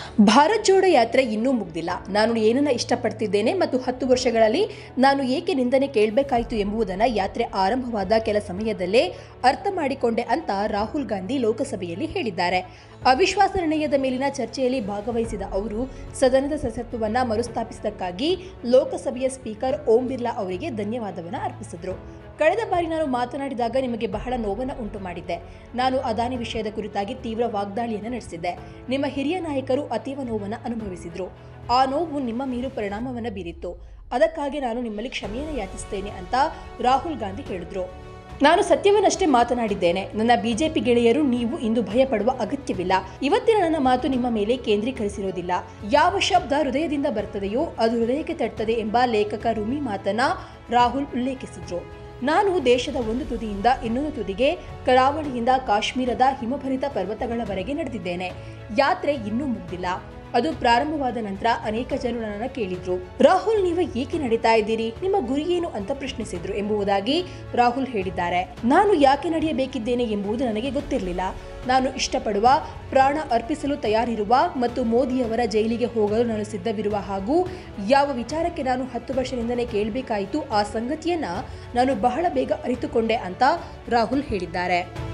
ಭಾರತ್ ಜೋಡೋ ಯಾತ್ರೆ ಇನ್ನೂ ಮುಗ್ದಿಲ್ಲ ನಾನು ಏನನ್ನ ಇಷ್ಟಪಡ್ತಿದ್ದೇನೆ ಮತ್ತು ಹತ್ತು ವರ್ಷಗಳಲ್ಲಿ ನಾನು ಏಕೆ ನಿಂದನೆ ಕೇಳಬೇಕಾಯಿತು ಎಂಬುದನ್ನು ಯಾತ್ರೆ ಆರಂಭವಾದ ಕೆಲ ಸಮಯದಲ್ಲೇ ಅರ್ಥ ಮಾಡಿಕೊಂಡೆ ಅಂತ ರಾಹುಲ್ ಗಾಂಧಿ ಲೋಕಸಭೆಯಲ್ಲಿ ಹೇಳಿದ್ದಾರೆ ಅವಿಶ್ವಾಸ ನಿರ್ಣಯದ ಮೇಲಿನ ಚರ್ಚೆಯಲ್ಲಿ ಭಾಗವಹಿಸಿದ ಅವರು ಸದನದ ಸದಸ್ಯತ್ವವನ್ನ ಮರುಸ್ಥಾಪಿಸಿದ್ದಕ್ಕಾಗಿ ಲೋಕಸಭೆಯ ಸ್ಪೀಕರ್ ಓಂ ಬಿರ್ಲಾ ಅವರಿಗೆ ಧನ್ಯವಾದವನ್ನು ಅರ್ಪಿಸಿದ್ರು ಕಳೆದ ಬಾರಿ ನಾನು ಮಾತನಾಡಿದಾಗ ನಿಮಗೆ ಬಹಳ ನೋವನ್ನು ಉಂಟು ಮಾಡಿದ್ದೆ ನಾನು ಅದಾನಿ ವಿಷಯದ ಕುರಿತಾಗಿ ತೀವ್ರ ವಾಗ್ದಾಳಿಯನ್ನು ನಡೆಸಿದ್ದೆ ನಿಮ್ಮ ಹಿರಿಯ ನಾಯಕರು ಅತೀವ ನೋವನ್ನು ಅನುಭವಿಸಿದ್ರು ಆ ನೋವು ನಿಮ್ಮ ಮೇಲೂ ಪರಿಣಾಮವನ್ನು ಬೀರಿತ್ತು ಅದಕ್ಕಾಗಿ ನಾನು ನಿಮ್ಮಲ್ಲಿ ಕ್ಷಮೆಯನ್ನು ಯಾಚಿಸ್ತೇನೆ ಅಂತ ರಾಹುಲ್ ಗಾಂಧಿ ಹೇಳಿದ್ರು ನಾನು ಸತ್ಯವನ್ನಷ್ಟೇ ಮಾತನಾಡಿದ್ದೇನೆ ನನ್ನ ಬಿಜೆಪಿ ಗೆಳೆಯರು ನೀವು ಇಂದು ಭಯಪಡುವ ಅಗತ್ಯವಿಲ್ಲ ಇವತ್ತಿನ ನನ್ನ ಮಾತು ನಿಮ್ಮ ಮೇಲೆ ಕೇಂದ್ರೀಕರಿಸಿರೋದಿಲ್ಲ ಯಾವ ಶಬ್ದ ಹೃದಯದಿಂದ ಬರ್ತದೆಯೋ ಅದು ಹೃದಯಕ್ಕೆ ತಟ್ಟುತ್ತದೆ ಎಂಬ ಲೇಖಕ ರುಮಿ ಮಾತನ್ನ ರಾಹುಲ್ ಉಲ್ಲೇಖಿಸಿದ್ರು ನಾನು ದೇಶದ ಒಂದು ತುದಿಯಿಂದ ಇನ್ನೊಂದು ತುದಿಗೆ ಕರಾವಳಿಯಿಂದ ಕಾಶ್ಮೀರದ ಹಿಮಭರಿತ ಪರ್ವತಗಳವರೆಗೆ ನಡೆದಿದ್ದೇನೆ ಯಾತ್ರೆ ಇನ್ನೂ ಮುಗ್ದಿಲ್ಲ ಅದು ಪ್ರಾರಂಭವಾದ ನಂತರ ಅನೇಕ ಜನರು ನನ್ನನ್ನು ಕೇಳಿದ್ರು ರಾಹುಲ್ ನೀವು ಏಕೆ ನಡೀತಾ ಇದ್ದೀರಿ ನಿಮ್ಮ ಗುರಿ ಏನು ಅಂತ ಪ್ರಶ್ನಿಸಿದ್ರು ಎಂಬುದಾಗಿ ರಾಹುಲ್ ಹೇಳಿದ್ದಾರೆ ನಾನು ಯಾಕೆ ನಡೆಯಬೇಕಿದ್ದೇನೆ ಎಂಬುದು ನನಗೆ ಗೊತ್ತಿರಲಿಲ್ಲ ನಾನು ಇಷ್ಟಪಡುವ ಪ್ರಾಣ ಅರ್ಪಿಸಲು ತಯಾರಿರುವ ಮತ್ತು ಮೋದಿಯವರ ಜೈಲಿಗೆ ಹೋಗಲು ನಾನು ಸಿದ್ಧವಿರುವ ಹಾಗೂ ಯಾವ ವಿಚಾರಕ್ಕೆ ನಾನು ಹತ್ತು ವರ್ಷದಿಂದಲೇ ಕೇಳಬೇಕಾಯಿತು ಆ ಸಂಗತಿಯನ್ನ ನಾನು ಬಹಳ ಬೇಗ ಅರಿತುಕೊಂಡೆ ಅಂತ ರಾಹುಲ್ ಹೇಳಿದ್ದಾರೆ